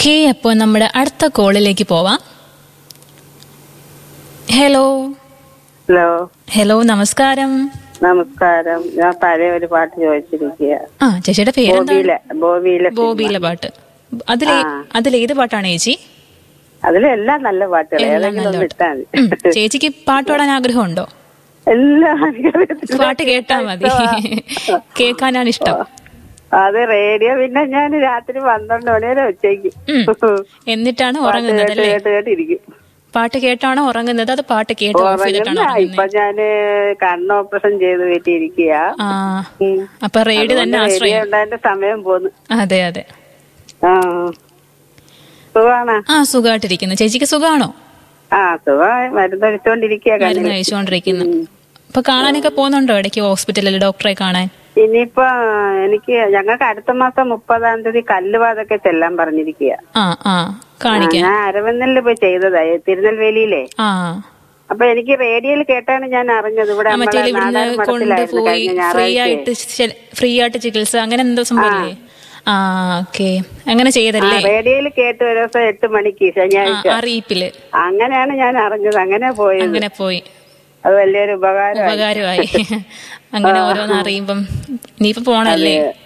Okay അപ്പോൾ നമ്മുടെ അടുത്ത കോളിലേക്ക് പോവാം ഹലോ ഹലോ ഹലോ നമസ്കാരം നമസ്കാരം ഞാൻ പഴയ ഒരു പാട്ട് ചോദിച്ചിരിക്കുക ആ ചേച്ചിയുടെ പേരെന്താ ബോബിയിലെ ബോബിയിലെ ബോബിയിലെ പാട്ട് അതിലെ അതിലേത് പാട്ടാണ് ചേച്ചി അതിലെല്ലാം നല്ല പാട്ടുകൾ എല്ലാം ഏതെങ്കിലും നല്ല ഒന്ന് ഇട്ടാ മതി ഉം. ചേച്ചിക്ക് പാട്ട് പാടാൻ ആഗ്രഹമുണ്ടോ എല്ലാം എനിക്കറിയത്തില്ല. പാട്ട് കേട്ടാ മതി കേൾക്കാനാണ് ഇഷ്ടം അത് റേഡിയോ പിന്നെ ഞാൻ രാത്രി പന്ത്രണ്ട് മണി വരെ ഉച്ചയ്ക്ക് ഉം. എന്നിട്ടാണ് പാട്ട് ഉറങ്ങുന്നത് കേട്ട് അല്ലേ കേട്ട് കേട്ടിരിക്കും പാട്ട് കേട്ടാണോ ഉറങ്ങുന്നത് അത് പാട്ട് കേട്ട് ഓഫ് ചെയ്തിട്ടാണോ ഉറങ്ങുന്ന ഉറങ്ങുന്നത് ഇപ്പൊ ഞാന് കണ്ണ് ഓപ്പറേഷൻ ചെയ്ത് വീട്ടിൽ ഇരിക്കുക ആ അപ്പൊ റേഡിയോ തന്നെ റേഡിയോ ആശ്രയം ഉണ്ടായിട്ട് സമയം പോന്നു അതെ അതെ ആ സുഖാണ് ആ സുഖമായിട്ടിരിക്കുന്നു ചേച്ചിക്ക് സുഖമാണോ ആ സുഖമായി മരുന്നൊഴിച്ചോണ്ടിരിക്കുക മരുന്ന് കണ്ണിന് കഴിച്ചുകൊണ്ടിരിക്കുന്നു അപ്പൊ കാണാനൊക്കെ പോകുന്നുണ്ടോ ഇടയ്ക്ക് ഹോസ്പിറ്റലിൽ ഡോക്ടറെ കാണാൻ ഇനിയിപ്പോ എനിക്ക് ഞങ്ങൾക്ക് അടുത്ത മാസം മുപ്പതാം തീയതി കല്ലുവാതൊക്കെ ചെല്ലാൻ പറഞ്ഞിരിക്കുക ആ ആ കാണിക്കാൻ ഞാൻ അരവന്നലിൽ പോയി ചെയ്തതായി തിരുനെൽവേലിയിലെ ആ അപ്പൊ എനിക്ക് റേഡിയോയിൽ കേട്ടാണ് ഞാൻ അറിഞ്ഞത് ഇവിടെ ആ, മറ്റേ നമ്മളെ ഇവിടുന്ന് നാടാർ മഠത്തിലായിരുന്നു കൊണ്ടുപോയി കഴിഞ്ഞ ഫ്രീ ഞായറാഴ്ച ആയിട്ട് ഫ്രീ ആയിട്ട് ചികിത്സ അങ്ങനെ എന്തോ സംഭവമില്ലേ ആ ഓക്കെ അങ്ങനെ ചെയ്തല്ലേ റേഡിയോയിൽ കേട്ട് ഒരു ദിവസം എട്ട് മണിക്ക് ആ, ശനിയാഴ്ച അറിയിപ്പില് അങ്ങനെയാണ് ഞാൻ അറിഞ്ഞത് അങ്ങനെ പോയത് അങ്ങനെ പോയി അത് വലിയൊരു ഉപകാരമായി ഉപകാരമായി അങ്ങനെ ഓരോന്ന് അറിയുമ്പം ഇനിയിപ്പോ പോണല്ലേ